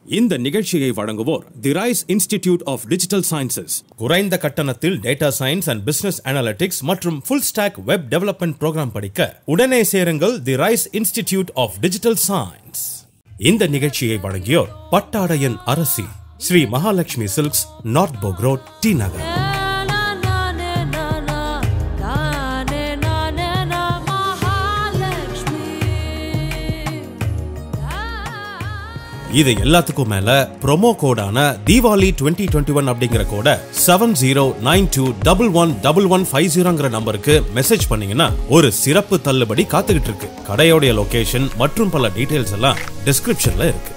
இந்த நிகழ்ச்சியை வழங்குவோர் the Rise Institute of Digital Sciences குறைந்த கட்டணத்தில் data science and business analytics மற்றும் full stack web development program படிக்க உடனே சேருங்கள் the Rise Institute of Digital Science இந்த நிகழ்ச்சியை வழங்கியோர் பட்டாடையன் அரசி Shri Mahalakshmi silks north Boag road T Nagar இது எல்லாத்துக்கும் மேல ப்ரோமோ கோடான தீபாவளி டுவெண்ட்டி டுவெண்ட்டி ஒன் அப்படிங்கிற கோட seven zero nine two double one double one five ஜீரோங்கிற நம்பருக்கு மெசேஜ் பண்ணீங்கன்னா ஒரு சிறப்பு தள்ளுபடி காத்துக்கிட்டு இருக்கு கடையோடைய லொகேஷன் மற்றும் பல டீடைல்ஸ் எல்லாம் டிஸ்கிரிப்ஷன்ல இருக்கு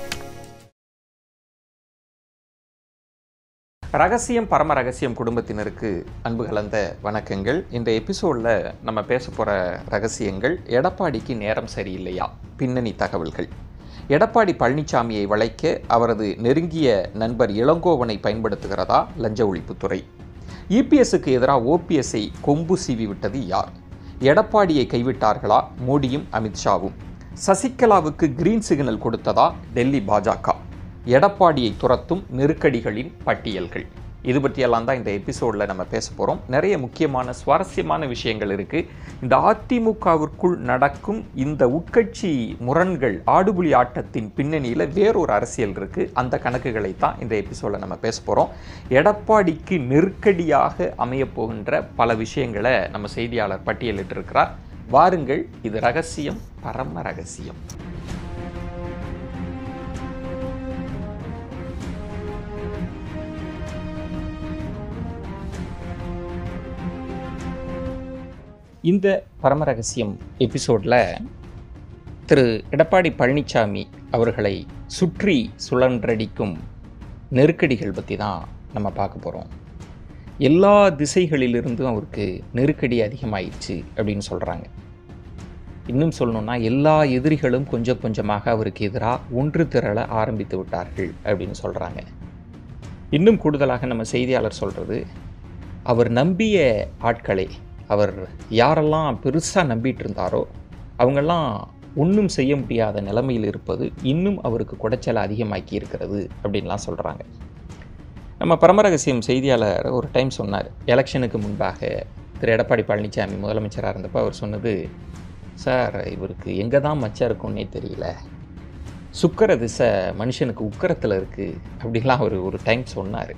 ரகசியம் பரம ரகசியம் குடும்பத்தினருக்கு அன்பு கலந்த வணக்கங்கள் இந்த எபிசோடில் நம்ம பேச போகிற ரகசியங்கள் எடப்பாடிக்கு நேரம் சரியில்லையா பின்னணி தகவல்கள் எடப்பாடி பழனிசாமியை வளைக்க அவரது நெருங்கிய நண்பர் இளங்கோவனை பயன்படுத்துகிறதா லஞ்ச ஒழிப்புத்துறை இபிஎஸ்க்கு எதிராக ஓபிஎஸ்ஐ கொம்பு சீவி விட்டது யார் எடப்பாடியை கைவிட்டார்களா மோடியும் அமித்ஷாவும் சசிகலாவுக்கு கிரீன் சிக்னல் கொடுத்ததா டெல்லி பாஜக எடப்பாடியை துரத்தும் நெருக்கடிகளின் பட்டியல்கள் இது பற்றியெல்லாம் தான் இந்த எபிசோடில் நம்ம பேச போகிறோம் நிறைய முக்கியமான சுவாரஸ்யமான விஷயங்கள் இருக்குது இந்த அதிமுகவிற்குள் நடக்கும் இந்த உட்கட்சி முரண்கள் ஆடுபுலி ஆட்டத்தின் பின்னணியில் வேறொரு அரசியல் இருக்குது அந்த கணக்குகளை தான் இந்த எபிசோடில் நம்ம பேச போகிறோம் எடப்பாடிக்கு நெருக்கடியாக அமையப்போகின்ற பல விஷயங்களை நம்ம செய்தியாளர் பட்டியலிட்டிருக்கிறார் வாருங்கள் இது ரகசியம் பரம ரகசியம் இந்த பரம ரகசியம் எபிசோடில் திரு எடப்பாடி பழனிசாமி அவர்களை சுற்றி சுழன்றடிக்கும் நெருக்கடிகள் பற்றி தான் நம்ம பார்க்க போகிறோம் எல்லா திசைகளிலிருந்தும் அவருக்கு நெருக்கடி அதிகமாயிடுச்சு அப்படின்னு சொல்கிறாங்க இன்னும் சொல்லணும்னா எல்லா எதிரிகளும் கொஞ்சம் கொஞ்சமாக அவருக்கு எதிராக ஒன்று திரள ஆரம்பித்து விட்டார்கள் அப்படின்னு சொல்கிறாங்க இன்னும் கூடுதலாக நம்ம செய்தியாளர் சொல்கிறது அவர் நம்பிய ஆட்களை அவர் யாரெல்லாம் பெருசாக நம்பிட்டு இருந்தாரோ அவங்கெல்லாம் ஒன்றும் செய்ய முடியாத நிலைமையில் இருப்பது இன்னும் அவருக்கு குடைச்சலை அதிகமாக்கி இருக்கிறது அப்படின்லாம் சொல்கிறாங்க நம்ம பரமரகசியம் செய்தியாளர் ஒரு டைம் சொன்னார் எலெக்ஷனுக்கு முன்பாக திரு எடப்பாடி பழனிசாமி முதலமைச்சராக இருந்தப்போ அவர் சொன்னது சார் இவருக்கு எங்கே தான் மச்சம் இருக்கும்னே தெரியல சுக்கர திசை மனுஷனுக்கு உக்கரத்தில் இருக்குது அப்படிலாம் அவர் ஒரு டைம் சொன்னார்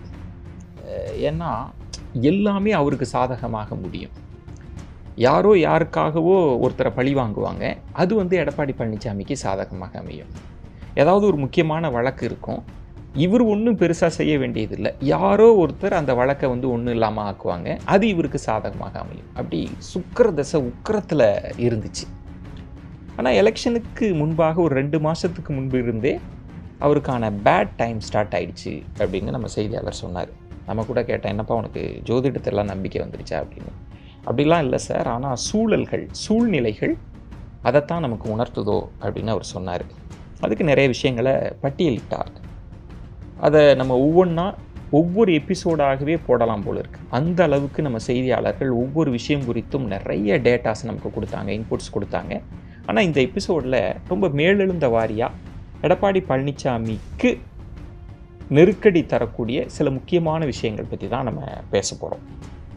ஏன்னா எல்லாமே அவருக்கு சாதகமாக முடியும் யாரோ யாருக்காகவோ ஒருத்தரை பழி வாங்குவாங்க அது வந்து எடப்பாடி பழனிசாமிக்கு சாதகமாக அமையும் ஏதாவது ஒரு முக்கியமான வழக்கு இருக்கும் இவர் ஒன்றும் பெருசாக செய்ய வேண்டியதில்லை யாரோ ஒருத்தர் அந்த வழக்கை வந்து ஒன்றும் இல்லாமல் ஆக்குவாங்க அது இவருக்கு சாதகமாக அமையும் அப்படி சுக்கர தசை உக்கரத்தில் இருந்துச்சு ஆனால் எலெக்ஷனுக்கு முன்பாக ஒரு ரெண்டு மாதத்துக்கு முன்பு இருந்தே அவருக்கான பேட் டைம் ஸ்டார்ட் ஆயிடுச்சு அப்படின்னு நம்ம செய்தியாளர் சொன்னார் நம்ம கூட கேட்டேன் என்னப்பா உனக்கு ஜோதிடத்தெல்லாம் நம்பிக்கை வந்துருச்சா அப்படின்னு அப்படிலாம் இல்லை சார் ஆனால் சூழல்கள் சூழ்நிலைகள் அதைத்தான் நமக்கு உணர்த்துதோ அப்படின்னு அவர் சொன்னார் அதுக்கு நிறைய விஷயங்களை பட்டியலிட்டார் அதை நம்ம ஒவ்வொன்றா ஒவ்வொரு எபிசோடாகவே போடலாம் போல இருக்குது அந்த அளவுக்கு நம்ம செய்தியாளர்கள் ஒவ்வொரு விஷயம் குறித்தும் நிறைய டேட்டாஸ் நமக்கு கொடுத்தாங்க இன்புட்ஸ் கொடுத்தாங்க ஆனால் இந்த எபிசோடில் ரொம்ப மேலெழுந்த வாரியாக எடப்பாடி பழனிசாமிக்கு நெருக்கடி தரக்கூடிய சில முக்கியமான விஷயங்கள் பற்றி தான் நம்ம பேச போகிறோம்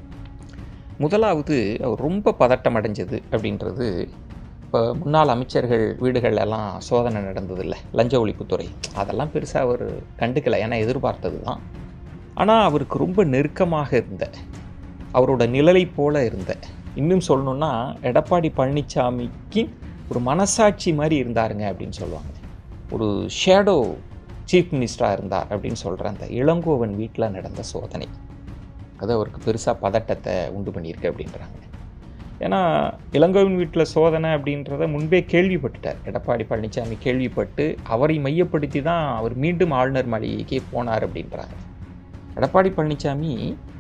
முதலாவது அவர் ரொம்ப பதட்டம் அடைஞ்சது அப்படின்றது இப்போ முன்னாள் அமைச்சர்கள் வீடுகள் எல்லாம் சோதனை நடந்ததில்ல லஞ்ச ஒழிப்புத்துறை அதெல்லாம் பெருசாக அவர் கண்டுக்கலை ஏன்னா எதிர்பார்த்தது தான் ஆனால் அவருக்கு ரொம்ப நெருக்கமாக இருந்த அவரோட நிழலை போல இருந்த இன்னும் சொல்லணுன்னா எடப்பாடி பழனிசாமிக்கு ஒரு மனசாட்சி மாதிரி இருந்தாருங்க அப்படின்னு சொல்லுவாங்க ஒரு ஷேடோ சீஃப் மினிஸ்டராக இருந்தார் அப்படின்னு சொல்கிற அந்த இளங்கோவன் வீட்டில் நடந்த சோதனை அது அவருக்கு பெருசாக பதட்டத்தை உண்டு பண்ணியிருக்கு அப்படின்றாங்க ஏன்னா இளங்கோவின் வீட்டில் சோதனை அப்படின்றத முன்பே கேள்விப்பட்டுட்டார் எடப்பாடி பழனிசாமி கேள்விப்பட்டு அவரை மையப்படுத்தி தான் அவர் மீண்டும் ஆளுநர் மாளிகைக்கே போனார் அப்படின்றாங்க எடப்பாடி பழனிசாமி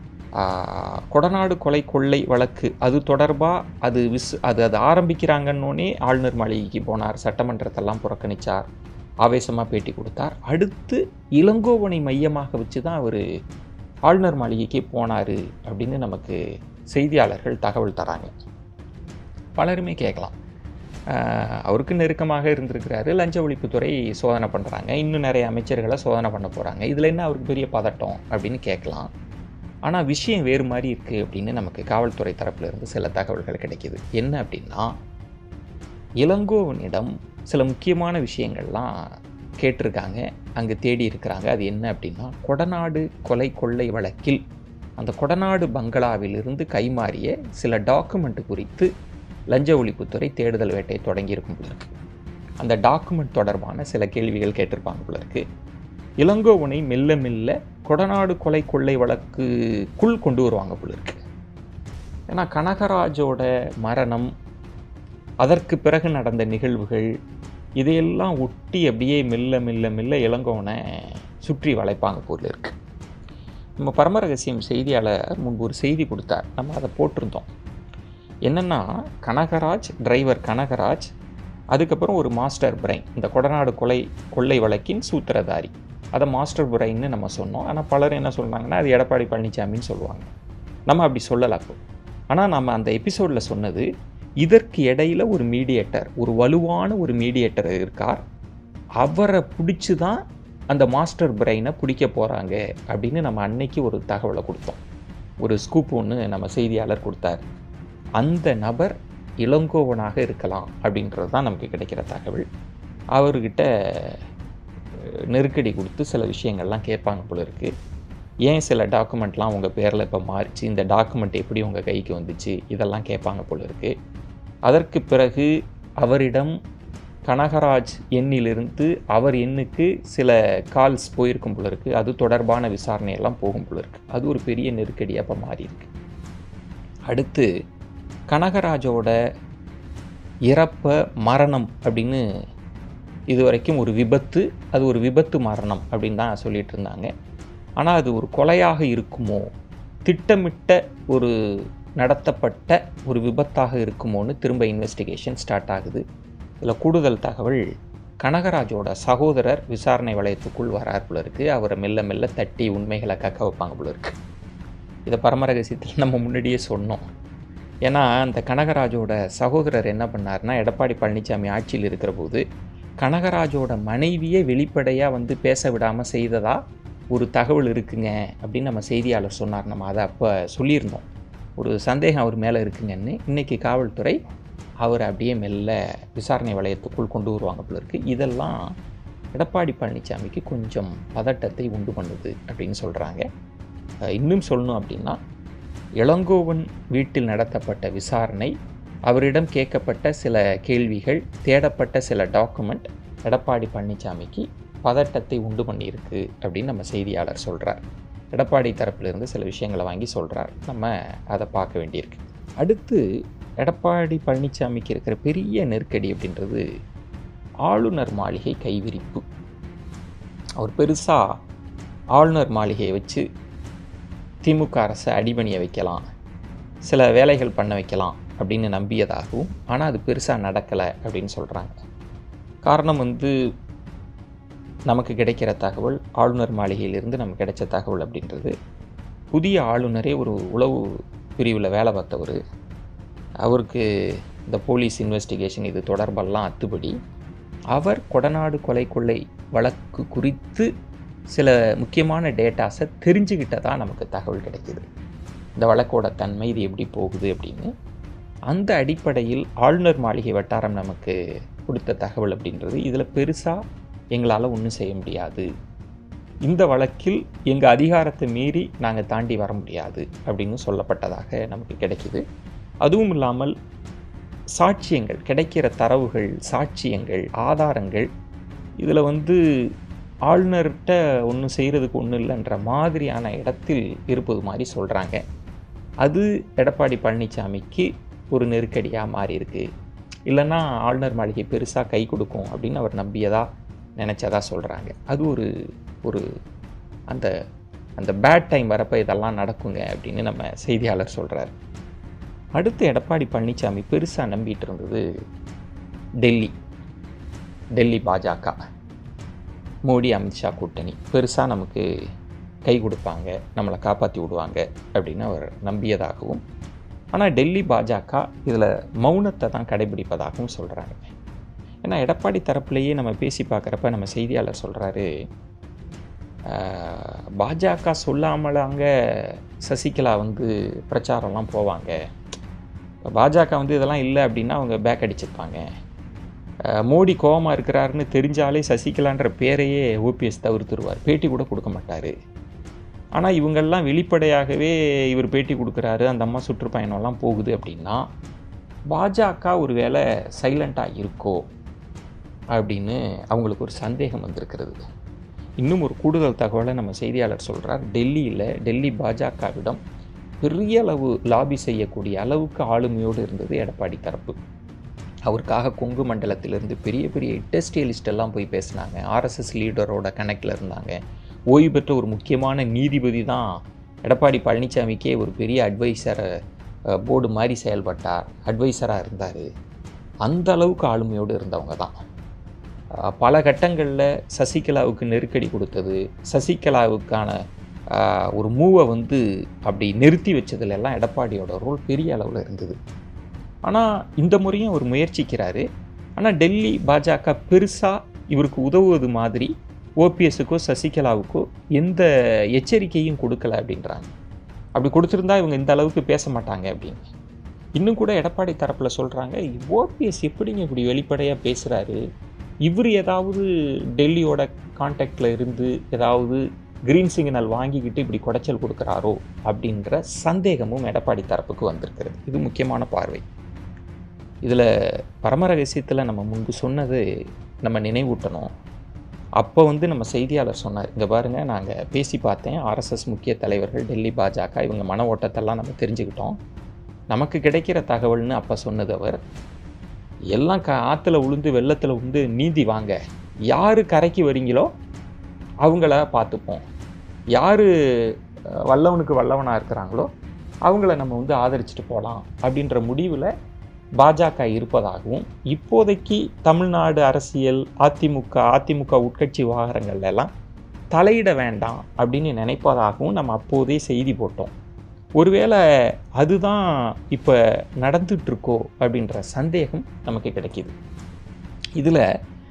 கொடநாடு கொலை கொள்ளை வழக்கு அது தொடர்பாக அது விஸ் அது அது ஆரம்பிக்கிறாங்கன்னொன்னே ஆளுநர் மாளிகைக்கு போனார் சட்டமன்றத்தெல்லாம் புறக்கணித்தார் ஆவேசமாக பேட்டி கொடுத்தார் அடுத்து இளங்கோவனை மையமாக வச்சு தான் அவர் ஆளுநர் மாளிகைக்கே போனார் அப்படின்னு நமக்கு செய்தியாளர்கள் தகவல் தராங்க பலருமே கேட்கலாம் ஆஹ், அவருக்கு நெருக்கமாக இருந்திருக்கிறாரு லஞ்ச ஒழிப்புத்துறை சோதனை பண்ணுறாங்க இன்னும் நிறைய அமைச்சர்களை சோதனை பண்ண போகிறாங்க இதில் என்ன அவருக்கு பெரிய பதட்டம் அப்படின்னு கேட்கலாம் ஆனால் விஷயம் வேறு மாதிரி இருக்குது அப்படின்னு நமக்கு காவல்துறை தரப்புல இருந்து சில தகவல்கள் கிடைக்கிது என்ன அப்படின்னா இளங்கோவனிடம் சில முக்கியமான விஷயங்கள்லாம் கேட்டிருக்காங்க அங்கே தேடி இருக்கிறாங்க அது என்ன அப்படின்னா கொடநாடு கொலை கொள்ளை வழக்கில் அந்த கொடநாடு பங்களாவிலிருந்து கைமாறிய சில டாக்குமெண்ட் குறித்து லஞ்ச ஒழிப்புத்துறை தேடுதல் வேட்டை தொடங்கியிருக்கும் போல இருக்கு அந்த டாக்குமெண்ட் தொடர்பான சில கேள்விகள் கேட்டிருப்பாங்க போல இருக்கு இளங்கோவனை மெல்ல மெல்ல கொடநாடு கொலை கொள்ளை வழக்குக்குள் கொண்டு வருவாங்க போல இருக்கு ஏன்னா கனகராஜோட மரணம் அதற்கு பிறகு நடந்த நிகழ்வுகள் இதையெல்லாம் ஒட்டி அப்படியே மெல்ல மெல்ல மெல்ல இளங்கோவனை சுற்றி வளைப்பாங்க போல இருக்கு நம்ம பரம ரகசியம் செய்தியாளர் முன்பு ஒரு செய்தி கொடுத்தார் நம்ம அதை போட்டிருந்தோம் என்னென்னா கனகராஜ் டிரைவர் கனகராஜ் அதுக்கப்புறம் ஒரு மாஸ்டர் பிரைன் இந்த கொடநாடு கொலை கொள்ளை வழக்கின் சூத்திரதாரி அதை மாஸ்டர் பிரைன்னு நம்ம சொன்னோம் ஆனால் பலர் என்ன சொல்கிறாங்கன்னா அது எடப்பாடி பழனிசாமின்னு சொல்லுவாங்க நம்ம அப்படி சொல்லலை அப்போ ஆனால் நம்ம அந்த எபிசோடில் சொன்னது இதற்கு இடையில ஒரு மீடியேட்டர் ஒரு வலுவான ஒரு மீடியேட்டர் இருக்கார் அவரை பிடிச்சி தான் அந்த மாஸ்டர் பிரெயினை பிடிக்க போகிறாங்க அப்படின்னு நம்ம அன்னைக்கு ஒரு தகவலை கொடுத்தோம் ஒரு ஸ்கூப் ஒன்று நம்ம செய்தியாளர் கொடுத்தார் அந்த நபர் இளங்கோவனாக இருக்கலாம் அப்படின்றது தான் நமக்கு கிடைக்கிற தகவல் அவர்கிட்ட அஹ், நெருக்கடி கொடுத்து சில விஷயங்கள்லாம் கேட்பாங்க போல இருக்குது ஏன் சில டாக்குமெண்ட்லாம் உங்கள் பேரில் இப்போ மாறிச்சு இந்த டாக்குமெண்ட் எப்படி உங்கள் கைக்கு வந்துச்சு இதெல்லாம் கேட்பாங்க போல இருக்குது அதற்கு பிறகு அவரிடம் கனகராஜ் எண்ணிலிருந்து அவர் எண்ணுக்கு சில கால்ஸ் போயிருக்கும் போல இருக்கு அது தொடர்பான விசாரணையெல்லாம் போகும் போல இருக்கு அது ஒரு பெரிய நெருக்கடியாக இப்போ மாறி இருக்கு அடுத்து கனகராஜோட இறப்ப மரணம் அப்படின்னு இது வரைக்கும் ஒரு விபத்து அது ஒரு விபத்து மரணம் அப்படின்னு தான் சொல்லிட்டு இருந்தாங்க ஆனால் அது ஒரு கொலையாக இருக்குமோ திட்டமிட்ட ஒரு நடத்தப்பட்ட ஒரு விபத்தாக இருக்குமோன்னு திரும்ப இன்வெஸ்டிகேஷன் ஸ்டார்ட் ஆகுது இதில் கூடுதல் தகவல் கனகராஜோட சகோதரர் விசாரணை வளையத்துக்குள் வரார் போல இருக்கு அவரை மெல்ல மெல்ல தட்டி உண்மைகளை கக்க வைப்பாங்க போல இருக்கு இதை பரமரகசியத்தில் நம்ம முன்னாடியே சொன்னோம் ஏன்னா அந்த கனகராஜோட சகோதரர் என்ன பண்ணார்னா எடப்பாடி பழனிசாமி ஆட்சியில் இருக்கிற போது கனகராஜோட மனைவியே வெளிப்படையாக வந்து பேச விடாமல் செய்ததா ஒரு தகவல் இருக்குங்க அப்படின்னு நம்ம செய்தியாளர் சொன்னார் நம்ம அதை அப்போ சொல்லியிருந்தோம் ஒரு சந்தேகம் அவர் மேலே இருக்குங்கன்னு இன்னைக்கு காவல்துறை அவர் அப்படியே மெல்ல விசாரணை வளையத்துக்குள் கொண்டு வருவாங்க போல இருக்கு இதெல்லாம் எடப்பாடி பழனிசாமிக்கு கொஞ்சம் பதட்டத்தை உண்டு பண்ணுது அப்படின்னு சொல்கிறாங்க இன்னும் சொல்லணும் அப்படின்னா இளங்கோவன் வீட்டில் நடத்தப்பட்ட விசாரணை அவரிடம் கேட்கப்பட்ட சில கேள்விகள் தேடப்பட்ட சில டாக்குமெண்ட் எடப்பாடி பழனிசாமிக்கு பதட்டத்தை உண்டு பண்ணியிருக்கு அப்படின்னு நம்ம செய்தியாளர் சொல்கிறார் எடப்பாடி தரப்பிலிருந்து சில விஷயங்களை வாங்கி சொல்கிறார் நம்ம அதை பார்க்க வேண்டியிருக்கு அடுத்து எடப்பாடி பழனிசாமிக்கு இருக்கிற பெரிய நெருக்கடி அப்படின்றது ஆளுநர் மாளிகை கைவிரிப்பு அவர் பெருசாக ஆளுநர் மாளிகையை வச்சு திமுக அரசை அடிபணிய வைக்கலாம் சில வேலைகள் பண்ண வைக்கலாம் அப்படின்னு நம்பியதாகவும் ஆனால் அது பெருசாக நடக்கலை அப்படின்னு சொல்கிறாங்க காரணம் வந்து நமக்கு கிடைக்கிற தகவல் ஆளுநர் மாளிகையிலிருந்து நமக்கு கிடைச்ச தகவல் அப்படின்றது புதிய ஆளுநரே ஒரு உளவு பிரிவில் வேலை பார்த்தவர் அவருக்கு இந்த போலீஸ் இன்வெஸ்டிகேஷன் இது தொடர்பெல்லாம் அத்துபடி அவர் கொடநாடு கொலை கொள்ளை வழக்கு குறித்து சில முக்கியமான டேட்டாஸை தெரிஞ்சுக்கிட்டதா நமக்கு தகவல் கிடைக்கிது இந்த வழக்கோட தன்மை இது எப்படி போகுது அப்படின்னு அந்த அடிப்படையில் ஆளுநர் மாளிகை வட்டாரம் நமக்கு கொடுத்த தகவல் அப்படின்றது இதில் பெருசாக எங்களால் ஒன்றும் செய்ய முடியாது இந்த வழக்கில் எங்கள் அதிகாரத்தை மீறி நாங்கள் தாண்டி வர முடியாது அப்படின்னு சொல்லப்பட்டதாக நமக்கு கிடைக்கிது அதுவும் இல்லாமல் சாட்சியங்கள் கிடைக்கிற தரவுகள் சாட்சியங்கள் ஆதாரங்கள் இதில் வந்து ஆளுநர்கிட்ட ஒன்றும் செய்கிறதுக்கு ஒன்றும் இல்லைன்ற மாதிரியான இடத்தில் இருப்பது மாதிரி சொல்கிறாங்க அது எடப்பாடி பழனிசாமிக்கு ஒரு நெருக்கடியாக மாறி இருக்கு இல்லைன்னா ஆளுநர் மாளிகை பெருசாக கை கொடுக்கும் அப்படின்னு அவர் நம்பியதா நினச்சதா சொல்கிறாங்க அது ஒரு ஒரு அந்த அந்த பேட் டைம் வரப்போ இதெல்லாம் நடக்குங்க அப்படின்னு நம்ம செய்தியாளர் சொல்கிறார் அடுத்து எடப்பாடி பழனிசாமி பெருசாக நம்பிட்டு இருந்தது டெல்லி டெல்லி பாஜக மோடி அமித்ஷா கூட்டணி பெருசாக நமக்கு கை கொடுப்பாங்க நம்மளை காப்பாற்றி விடுவாங்க அப்படின்னு அவர் நம்பியதாகவும் ஆனால் டெல்லி பாஜக இதில் மௌனத்தை தான் கடைபிடிப்பதாகவும் சொல்கிறாங்க ஏன்னா எடப்பாடி தரப்புலையே நம்ம பேசி பார்க்குறப்ப நம்ம செய்தியாளர் சொல்கிறாரு பாஜக சொல்லாமல் அங்கே சசிகலா வந்து பிரச்சாரம்லாம் போவாங்க இப்போ பாஜக வந்து இதெல்லாம் இல்லை அப்படின்னா அவங்க பேக் அடிச்சிருப்பாங்க அஹ், மோடி கோவமாக இருக்கிறாருன்னு தெரிஞ்சாலே சசிகலான்ற பேரையே ஓபிஎஸ் தவிர்த்துருவார் பேட்டி கூட கொடுக்க மாட்டார் ஆனால் இவங்கெல்லாம் வெளிப்படையாகவே இவர் பேட்டி கொடுக்குறாரு அந்த அம்மா சுற்றுப்பயணம்லாம் போகுது அப்படின்னா பாஜக ஒரு வேளை சைலண்ட்டாக இருக்கோ அப்படின்னு அவங்களுக்கு ஒரு சந்தேகம் வந்திருக்கிறது இன்னும் ஒரு கூடுதல் தகவலை நம்ம செய்தியாளர் சொல்கிறார் டெல்லியில் டெல்லி பாஜகவிடம் பெரிய அளவு லாபி செய்யக்கூடிய அளவுக்கு ஆளுமையோடு இருந்தது எடப்பாடி தரப்பு அவருக்காக கொங்கு மண்டலத்திலிருந்து பெரிய பெரிய இண்டஸ்ட்ரியலிஸ்ட் எல்லாம் போய் பேசினாங்க ஆர்எஸ்எஸ் லீடரோட கனெக்டில் இருந்தாங்க ஓய்வு பெற்ற ஒரு முக்கியமான நீதிபதி தான் எடப்பாடி பழனிசாமிக்கே ஒரு பெரிய அட்வைசரை போர்டு மாதிரி செயல்பட்டார் அட்வைசராக இருந்தார் அந்த அளவுக்கு ஆளுமையோடு இருந்தவங்க தான் அஹ், பல கட்டங்களில் சசிகலாவுக்கு நெருக்கடி கொடுத்தது சசிகலாவுக்கான அஹ், ஒரு மூவை வந்து அப்படி நிறுத்தி வச்சதுல எல்லாம் எடப்பாடியோட ரோல் பெரிய அளவில் இருந்தது ஆனால் இந்த முறையும் அவர் முயற்சிக்கிறாரு ஆனால் டெல்லி பாஜக பெருசாக இவருக்கு உதவுவது மாதிரி ஓபிஎஸ்க்கோ சசிகலாவுக்கோ எந்த எச்சரிக்கையும் கொடுக்கல அப்படின்றாங்க அப்படி கொடுத்துருந்தா இவங்க இந்த அளவுக்கு பேச மாட்டாங்க அப்படின்னு இன்னும் கூட எடப்பாடி தரப்பில் சொல்கிறாங்க ஓபிஎஸ் எப்படிங்க இப்படி வெளிப்படையாக பேசுகிறாரு இவர் ஏதாவது டெல்லியோட கான்டாக்டில் இருந்து ஏதாவது கிரீன் சிக்னல் வாங்கிக்கிட்டு இப்படி குடைச்சல் கொடுக்குறாரோ அப்படின்ற சந்தேகமும் எடப்பாடி தரப்புக்கு வந்திருக்கிறது இது முக்கியமான பார்வை இதில் பரம ரகசியத்தில் நம்ம முன்பு சொன்னது நம்ம நினைவூட்டணும் அப்போ வந்து நம்ம செய்தியாளர் சொன்னார் இங்கே பாருங்கள் நாங்கள் பேசி பார்த்தேன் ஆர்எஸ்எஸ் முக்கிய தலைவர்கள் டெல்லி பாஜக இவங்க மன ஓட்டத்தெல்லாம் நம்ம தெரிஞ்சுக்கிட்டோம் நமக்கு கிடைக்கிற தகவல்னு அப்போ சொன்னது அவர் எல்லாம் க ஆற்றுல உளுந்து வெள்ளத்தில் உளுந்து நீந்தி வாங்க யார் கரைக்கு வரீங்களோ அவங்கள பார்த்துப்போம் யார் வல்லவனுக்கு வல்லவனாக இருக்கிறாங்களோ அவங்கள நம்ம வந்து ஆதரிச்சுட்டு போகலாம் அப்படின்ற முடிவில் பாஜக இருப்பதாகவும் இப்போதைக்கு தமிழ்நாடு அரசியல் அதிமுக அதிமுக உட்கட்சி விவகாரங்கள்ல எல்லாம் தலையிட வேண்டாம் அப்படின்னு நினைப்பதாகவும் நம்ம அப்போதே செய்தி போட்டோம் ஒருவேளை அதுதான் இப்போ நடந்துட்டுருக்கோ அப்படின்ற சந்தேகம் நமக்கு கிடைக்கிது இதில்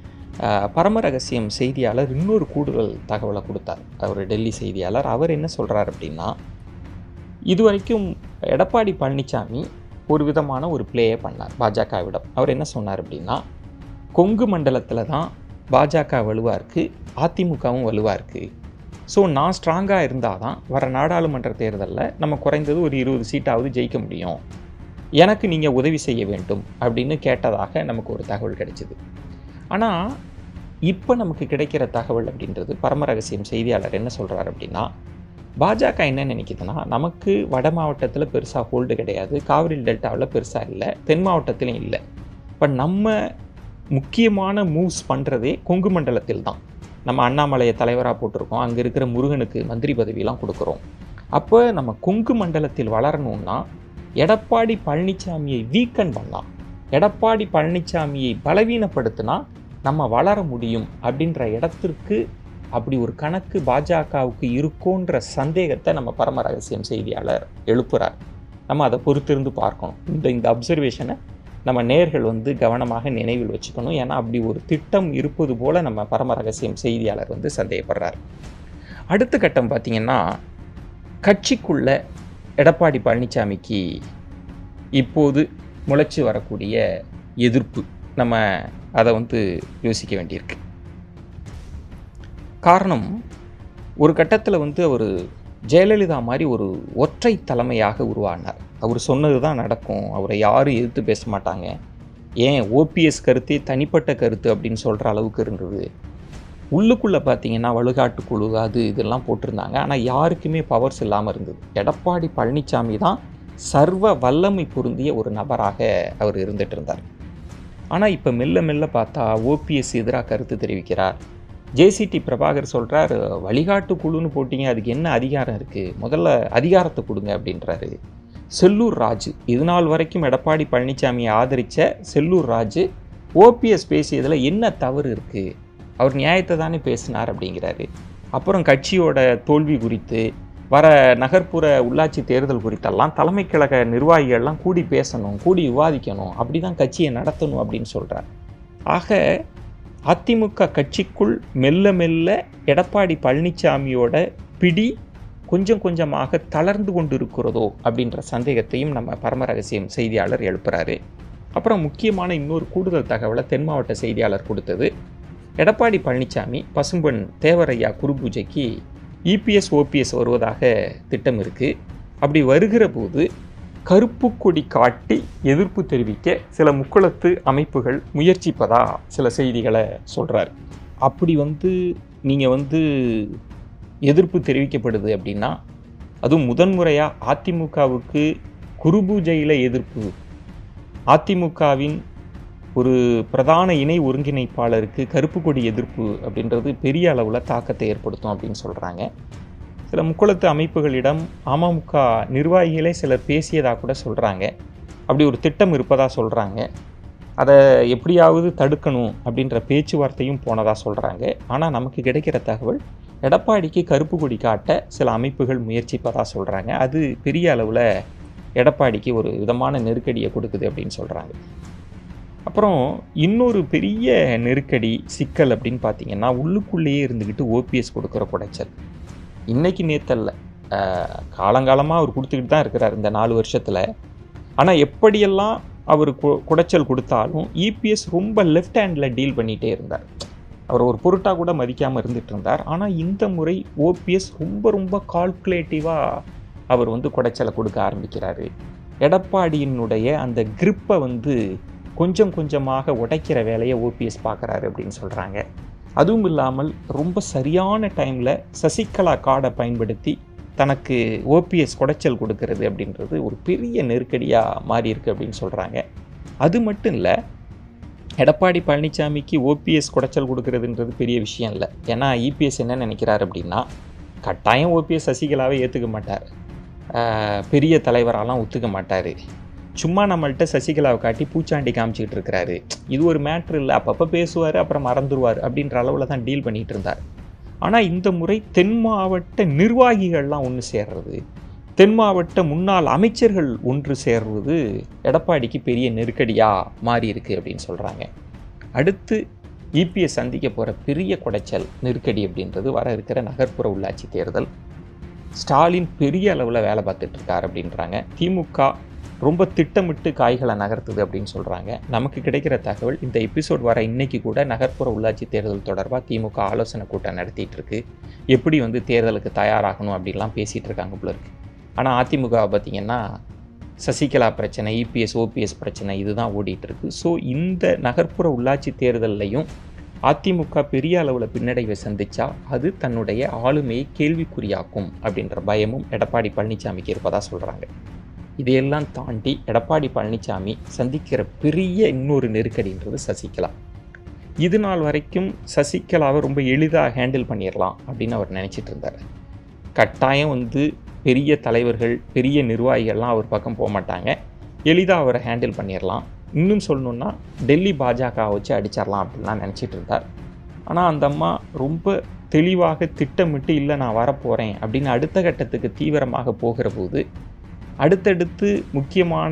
பரம ரகசியம் செய்தியாளர் இன்னொரு கூடுதல் தகவலை கொடுத்தார் அவர் டெல்லி செய்தியாளர் அவர் என்ன சொல்கிறார் அப்படின்னா இதுவரைக்கும் எடப்பாடி பழனிசாமி ஒரு விதமான ஒரு ப்ளேயை பண்ணார் பாஜகவிடம் அவர் என்ன சொன்னார் அப்படின்னா கொங்கு மண்டலத்தில் தான் பாஜக வலுவாக இருக்குது அதிமுகவும் வலுவாக இருக்குது ஸோ நான் ஸ்ட்ராங்காக இருந்தால் தான் வர நாடாளுமன்ற தேர்தலில் நம்ம குறைந்தது ஒரு இருபது சீட்டாவது ஜெயிக்க முடியும் எனக்கு நீங்கள் உதவி செய்ய வேண்டும் அப்படின்னு கேட்டதாக நமக்கு ஒரு தகவல் கிடைச்சிது ஆனால் இப்போ நமக்கு கிடைக்கிற தகவல் அப்படின்றது பரம ரகசியம் செய்தியாளர் என்ன சொல்கிறார் அப்படின்னா பாஜக என்ன நினைக்குதுன்னா நமக்கு வட மாவட்டத்தில் பெருசாக ஹோல்டு கிடையாது காவிரி டெல்டாவில் பெருசாக இல்லை தென் மாவட்டத்திலையும் இல்லை இப்போ நம்ம முக்கியமான மூவ்ஸ் பண்ணுறதே கொங்கு மண்டலத்தில் தான் நம்ம அண்ணாமலையை தலைவராக போட்டிருக்கோம் அங்கே இருக்கிற முருகனுக்கு மந்திரி பதவியெல்லாம் கொடுக்குறோம் அப்போ நம்ம கொங்கு மண்டலத்தில் வளரணும்னா எடப்பாடி பழனிசாமியை வீக்கன் பண்ணலாம் எடப்பாடி பழனிசாமியை பலவீனப்படுத்தினா நம்ம வளர முடியும் அப்படின்ற இடத்திற்கு அப்படி ஒரு கணக்கு பாஜகவுக்கு இருக்கோன்ற சந்தேகத்தை நம்ம பரம ரகசியம் செய்தியாளர் எழுப்புறார் நம்ம அதை பொறுத்திருந்து பார்க்கணும் இந்த இந்த அப்சர்வேஷனை நம்ம நேர்கள் வந்து கவனமாக நினைவில் வச்சுக்கணும் ஏன்னா அப்படி ஒரு திட்டம் இருப்பது போல நம்ம பரம ரகசியம் செய்தியாளர் வந்து சந்தேகப்படுறார் அடுத்த கட்டம் பார்த்திங்கன்னா கட்சிக்குள்ள எடப்பாடி பழனிசாமிக்கு இப்போது முளைச்சி வரக்கூடிய எதிர்ப்பு நம்ம அதை வந்து யோசிக்க வேண்டியிருக்கு காரணம் ஒரு கட்டத்தில் வந்து அவர் ஜெயலலிதா மாதிரி ஒரு ஒற்றை தலைமையாக உருவானார் அவர் சொன்னது தான் நடக்கும் அவரை யாரும் எதிர்த்து பேச மாட்டாங்க ஏன் ஓபிஎஸ் கருத்தே தனிப்பட்ட கருத்து அப்படின்னு சொல்கிற அளவுக்கு இருந்தது உள்ளுக்குள்ளே பார்த்தீங்கன்னா வழிகாட்டு குழு அது இதெல்லாம் போட்டிருந்தாங்க ஆனால் யாருக்குமே பவர்ஸ் இல்லாமல் இருந்தது எடப்பாடி பழனிசாமி தான் சர்வ வல்லமை பொருந்திய ஒரு நபராக அவர் இருந்துட்டு இருந்தார் ஆனால் இப்போ மெல்ல மெல்ல பார்த்தா ஓபிஎஸ் எதிராக கருத்து தெரிவிக்கிறார் ஜேசிடி பிரபாகர் சொல்கிறார் வழிகாட்டு குழுன்னு போட்டிங்க அதுக்கு என்ன அதிகாரம் இருக்குது முதல்ல அதிகாரத்தை கொடுங்க அப்படின்றாரு செல்லூர் ராஜு இது நாள் வரைக்கும் எடப்பாடி பழனிசாமியை ஆதரித்த செல்லூர் ராஜு ஓபிஎஸ் பேசியதில் என்ன தவறு இருக்குது அவர் நியாயத்தை தானே பேசினார் அப்படிங்கிறாரு அப்புறம் கட்சியோட தோல்வி குறித்து வர நகர்ப்புற உள்ளாட்சி தேர்தல் குறித்தெல்லாம் தலைமை கழக நிர்வாகிகள்லாம் கூடி பேசணும் கூடி விவாதிக்கணும் அப்படி தான் கட்சியை நடத்தணும் அப்படின்னு சொல்கிறார் ஆக அதிமுக கட்சிக்குள் மெல்ல மெல்ல எடப்பாடி பழனிசாமியோட பிடி கொஞ்சம் கொஞ்சமாக தளர்ந்து கொண்டு இருக்கிறதோ அப்படின்ற சந்தேகத்தையும் நம்ம பரம ரகசியம் செய்தியாளர் எழுப்புறாரு அப்புறம் முக்கியமான இன்னொரு கூடுதல் தகவலை தென் மாவட்ட செய்தியாளர் கொடுத்தது எடப்பாடி பழனிசாமி பசும்பொன் தேவரையா குரு பூஜைக்கு இபிஎஸ் ஓபிஎஸ் வருவதாக திட்டம் இருக்குது அப்படி வருகிற போது கருப்பு கொடி காட்டி எதிர்ப்பு தெரிவிக்க சில முக்குளத்து அமைப்புகள் முயற்சிப்பதா சில செய்திகளை சொல்கிறார் அப்படி வந்து நீங்கள் வந்து எதிர்ப்பு தெரிவிக்கப்படுது அப்படின்னா அதுவும் முதன்முறையாக அதிமுகவுக்கு குருபூஜையில் எதிர்ப்பு அதிமுகவின் ஒரு பிரதான இணை ஒருங்கிணைப்பாளருக்கு கருப்பு கொடி எதிர்ப்பு அப்படின்றது பெரிய அளவில் தாக்கத்தை ஏற்படுத்தும் அப்படின்னு சொல்கிறாங்க சில முக்குளத்து அமைப்புகளிடம் அமமுக நிர்வாகிகளே சிலர் பேசியதாக கூட சொல்கிறாங்க அப்படி ஒரு திட்டம் இருப்பதாக சொல்கிறாங்க அதை எப்படியாவது தடுக்கணும் அப்படின்ற பேச்சுவார்த்தையும் போனதாக சொல்கிறாங்க ஆனால் நமக்கு கிடைக்கிற தகவல் எடப்பாடிக்கு கருப்பு கொடி காட்ட சில அமைப்புகள் முயற்சிப்பதாக சொல்கிறாங்க அது பெரிய அளவில் எடப்பாடிக்கு ஒரு விதமான நெருக்கடியை கொடுக்குது அப்படின்னு சொல்கிறாங்க அப்புறம் இன்னொரு பெரிய நெருக்கடி சிக்கல் அப்படின்னு பார்த்தீங்கன்னா உள்ளுக்குள்ளேயே இருந்துக்கிட்டு ஓபிஎஸ் கொடுக்குற குடைச்சல் இன்னைக்கு நேத்தல்ல அஹ், காலங்காலமாக அவர் கொடுத்துக்கிட்டு தான் இருக்கிறார் இந்த நாலு வருஷத்தில் ஆனால் எப்படியெல்லாம் அவர் கு- குடைச்சல் கொடுத்தாலும் இபிஎஸ் ரொம்ப லெஃப்ட் ஹேண்டில் டீல் பண்ணிகிட்டே இருந்தார் அவர் ஒரு பொருட்டாக கூட மதிக்காமல் இருந்துட்டு இருந்தார் ஆனால் இந்த முறை ஓபிஎஸ் ரொம்ப ரொம்ப கால்குலேட்டிவாக அவர் வந்து குடைச்சலை கொடுக்க ஆரம்பிக்கிறாரு எடப்பாடியினுடைய அந்த கிரிப்பை வந்து கொஞ்சம் கொஞ்சமாக உடைக்கிற வேலையை ஓபிஎஸ் பார்க்குறாரு அப்படின்னு சொல்கிறாங்க அதுவும் இல்லாமல் ரொம்ப சரியான டைமில் சசிகலா கார்டை பயன்படுத்தி தனக்கு ஓபிஎஸ் குடைச்சல் கொடுக்கறது அப்படின்றது ஒரு பெரிய நெருக்கடியாக மாறி இருக்கு அப்படின்னு சொல்கிறாங்க அது மட்டும் இல்லை எடப்பாடி பழனிசாமிக்கு ஓபிஎஸ் குடைச்சல் கொடுக்கறதுன்றது பெரிய விஷயம் இல்லை ஏன்னா இபிஎஸ் என்ன நினைக்கிறார் அப்படின்னா கட்டாயம் ஓபிஎஸ் சசிகலாவை ஏற்றுக்க மாட்டார் ஆஹ் பெரிய தலைவராலாம் ஒத்துக்க மாட்டார் சும்மா நம்மள்ட்ட சசிகலாவை காட்டி பூச்சாண்டி காமிச்சிக்கிட்டு இருக்கிறாரு இது ஒரு மேட்ரு இல்லை அப்பப்போ பேசுவார் அப்புறம் மறந்துடுவார் அப்படின்ற அளவில் தான் டீல் பண்ணிகிட்டு இருந்தார் ஆனால் இந்த முறை தென் மாவட்ட நிர்வாகிகள்லாம் ஒன்று சேர்றது தென் மாவட்ட முன்னாள் அமைச்சர்கள் ஒன்று சேர்வது எடப்பாடிக்கு பெரிய நெருக்கடியாக மாறி இருக்கு அப்படின்னு சொல்கிறாங்க அடுத்து இபிஎஸ் சந்திக்க போகிற பெரிய குடைச்சல் நெருக்கடி அப்படின்றது வர இருக்கிற நகர்ப்புற உள்ளாட்சி தேர்தல் ஸ்டாலின் பெரிய அளவில் வேலை பார்த்துட்டு இருக்கார் அப்படின்றாங்க திமுக ரொம்ப திட்டமிட்டு காய்களை நகர்த்துது அப்படின்னு சொல்கிறாங்க நமக்கு கிடைக்கிற தகவல் இந்த எபிசோட் வர இன்னைக்கு கூட நகர்ப்புற உள்ளாட்சி தேர்தல் தொடர்பாக திமுக ஆலோசனை கூட்டம் நடத்திட்டு இருக்கு எப்படி வந்து தேர்தலுக்கு தயாராகணும் அப்படின்லாம் பேசிகிட்டு இருக்காங்க போல இருக்கு ஆனால் அதிமுக பார்த்தீங்கன்னா சசிகலா பிரச்சனை இபிஎஸ் ஓபிஎஸ் பிரச்சனை இதுதான் ஓடிட்டு இருக்கு ஸோ இந்த நகர்ப்புற உள்ளாட்சி தேர்தல்லையும் அதிமுக பெரிய அளவில் பின்னடைவை சந்திச்சா அது தன்னுடைய ஆளுமையை கேள்விக்குறியாக்கும் அப்படின்ற பயமும் எடப்பாடி பழனிசாமிக்கு இருப்பதா சொல்கிறாங்க இதையெல்லாம் தாண்டி எடப்பாடி பழனிசாமி சந்திக்கிற பெரிய இன்னொரு நெருக்கடின்றது சசிகலா இது நாள் வரைக்கும் சசிகலாவை ரொம்ப எளிதாக ஹேண்டில் பண்ணிடலாம் அப்படின்னு அவர் நினச்சிட்டு இருந்தார் கட்டாயம் வந்து பெரிய தலைவர்கள் பெரிய நிர்வாகிகள்லாம் அவர் பக்கம் போக மாட்டாங்க எளிதாக அவரை ஹேண்டில் பண்ணிடலாம் இன்னும் சொல்லணுன்னா டெல்லி பாஜக வச்சு அடிச்சிடலாம் அப்படின்லாம் நினச்சிட்டு இருந்தார் ஆனால் அந்த அம்மா ரொம்ப தெளிவாக திட்டமிட்டு இல்லை நான் வரப்போகிறேன் அப்படின்னு அடுத்த கட்டத்துக்கு தீவிரமாக போகிற போது அடுத்தடுத்து முக்கியமான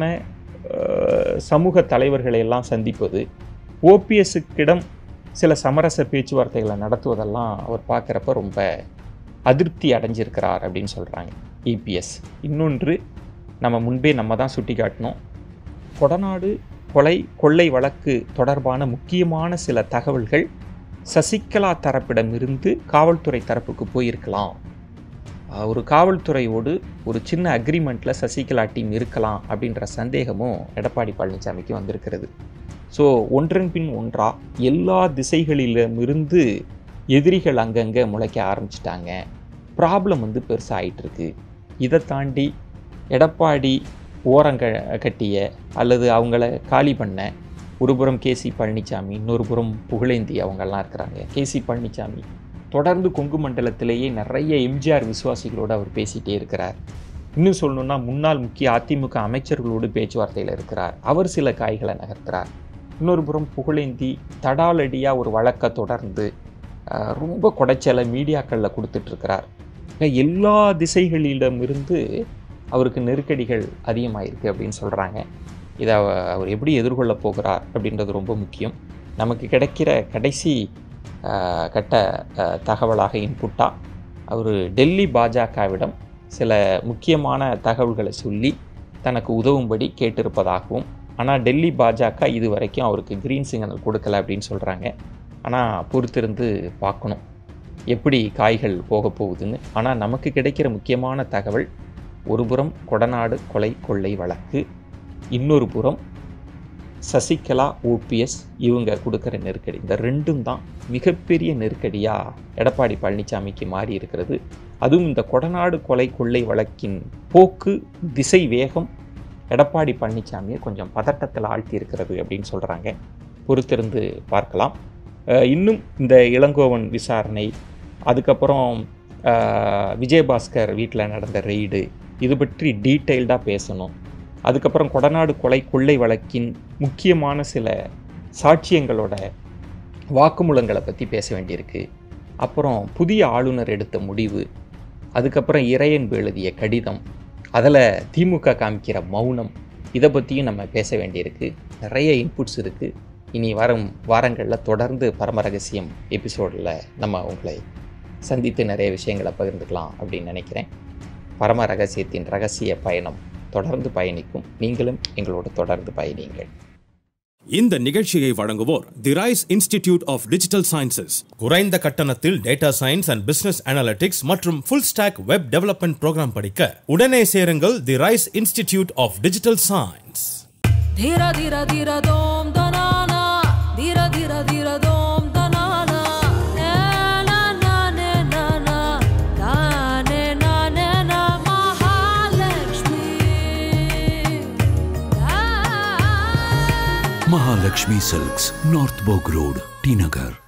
அஹ், சமூக தலைவர்களை எல்லாம் சந்திப்பது ஓபிஎஸ்ஸுக்கிடம் சில சமரச பேச்சுவார்த்தைகளை நடத்துவதெல்லாம் அவர் பார்க்குறப்ப ரொம்ப அதிருப்தி அடைஞ்சிருக்கிறார் அப்படின்னு சொல்கிறாங்க இபிஎஸ் இன்னொன்று நம்ம முன்பே நம்ம தான் சுட்டி காட்டினோம் கொடநாடு கொலை கொள்ளை வழக்கு தொடர்பான முக்கியமான சில தகவல்கள் சசிகலா தரப்பிடமிருந்து காவல்துறை தரப்புக்கு போயிருக்கலாம் ஆஹ் ஒரு காவல்துறையோடு ஒரு சின்ன அக்ரிமெண்ட்டில் சசிகலா டீம் இருக்கலாம் அப்படின்ற சந்தேகமும் எடப்பாடி பழனிசாமிக்கு வந்திருக்கிறது ஸோ ஒன்றன் பின் ஒன்றா எல்லா திசைகளிலுமிருந்து எதிரிகள் அங்கங்கே முளைக்க ஆரம்பிச்சிட்டாங்க ப்ராப்ளம் வந்து பெருசாகிட்டு இருக்கு இதை தாண்டி எடப்பாடி ஓரங்க கட்டிய அல்லது அவங்கள காலி பண்ண ஒரு புறம் கேசி பழனிசாமி இன்னொரு புறம் புகழேந்தி அவங்கெல்லாம் இருக்கிறாங்க கேசி பழனிசாமி தொடர்ந்து கொங்கு மண்டலத்திலேயே நிறைய எம்ஜிஆர் விசுவாசிகளோடு அவர் பேசிகிட்டே இருக்கிறார் இன்னும் சொல்லணும்னா முன்னாள் முக்கிய அதிமுக அமைச்சர்களோடு பேச்சுவார்த்தையில் இருக்கிறார் அவர் சில காய்களை நகர்த்துறார் இன்னொரு புறம் புகழேந்தி தடாலடியாக ஒரு வழக்கை தொடர்ந்து அஹ், ரொம்ப குடைச்சலை மீடியாக்களில் கொடுத்துட்ருக்கிறார் எல்லா திசைகளிடமிருந்து அவருக்கு நெருக்கடிகள் அதிகமாயிருக்கு அப்படின்னு சொல்கிறாங்க இதை அவ- அவர் எப்படி எதிர்கொள்ள போகிறார் அப்படின்றது ரொம்ப முக்கியம் நமக்கு கிடைக்கிற கடைசி ஆஹ், கட்ட ஆஹ், தகவலாக இன்புட்டாக அவர் டெல்லி பாஜகவிடம் சில முக்கியமான தகவல்களை சொல்லி தனக்கு உதவும்படி கேட்டிருப்பதாகவும் ஆனால் டெல்லி பாஜக இது வரைக்கும் அவருக்கு கிரீன் சிக்னல் கொடுக்கல அப்படின்னு சொல்கிறாங்க ஆனால் பொறுத்திருந்து பார்க்கணும் எப்படி காய்கள் போக போகுதுன்னு ஆனால் நமக்கு கிடைக்கிற முக்கியமான தகவல் ஒருபுறம் கொடநாடு கொலை கொள்ளை வழக்கு இன்னொரு புறம் சசிகலா ஓபிஎஸ் இவங்க கொடுக்குற நெருக்கடி இந்த ரெண்டும் தான் மிகப்பெரிய நெருக்கடியாக எடப்பாடி பழனிசாமிக்கு மாறி இருக்கிறது அதுவும் இந்த கொடநாடு கொலை கொள்ளை வழக்கின் போக்கு திசை வேகம் எடப்பாடி பழனிசாமியை கொஞ்சம் பதட்டத்தில் ஆழ்த்தி இருக்கிறது அப்படின்னு சொல்கிறாங்க பொறுத்திருந்து பார்க்கலாம் அஹ் இன்னும் இந்த இளங்கோவன் விசாரணை அதுக்கப்புறம் அஹ், விஜயபாஸ்கர் வீட்டில் நடந்த ரெய்டு இது பற்றி டீட்டெயில்டாக பேசணும் அதுக்கப்புறம் கொடநாடு கொலை கொள்ளை வழக்கின் முக்கியமான சில சாட்சியங்களோட வாக்குமூலங்களை பற்றி பேச வேண்டியிருக்கு அப்புறம் புதிய ஆளுநர் எடுத்த முடிவு அதுக்கப்புறம் இறையன்பு எழுதிய கடிதம் அதில் திமுக காமிக்கிற மௌனம் இதை பற்றியும் நம்ம பேச வேண்டியிருக்கு நிறைய இன்புட்ஸ் இருக்குது இனி வரும் வாரங்களில் தொடர்ந்து பரம ரகசியம் எபிசோடில் நம்ம உங்களை சந்தித்து நிறைய விஷயங்களை பகிர்ந்துக்கலாம் அப்படின்னு நினைக்கிறேன் பரம ரகசியத்தின் ரகசிய பயணம் தொடர்ந்து பயணிக்கும் நீங்களும் எங்களோடு தொடர்ந்து பயணியுங்கள் இந்த நிகழ்ச்சியை வழங்குவோர் the Rise Institute of Digital Sciences குறைந்த கட்டணத்தில் data science and business analytics மற்றும் full stack web development program படிக்க உடனே சேருங்கள் the Rise Institute of Digital Science धीर धीर धीर दोम दनाना धीर धीर धीर दोम दनाना ने ना ना ने ना ना ना ने ना ने ना महालक्ष्मी आ Mahalakshmi Silks, North Bog Road, Tinagar.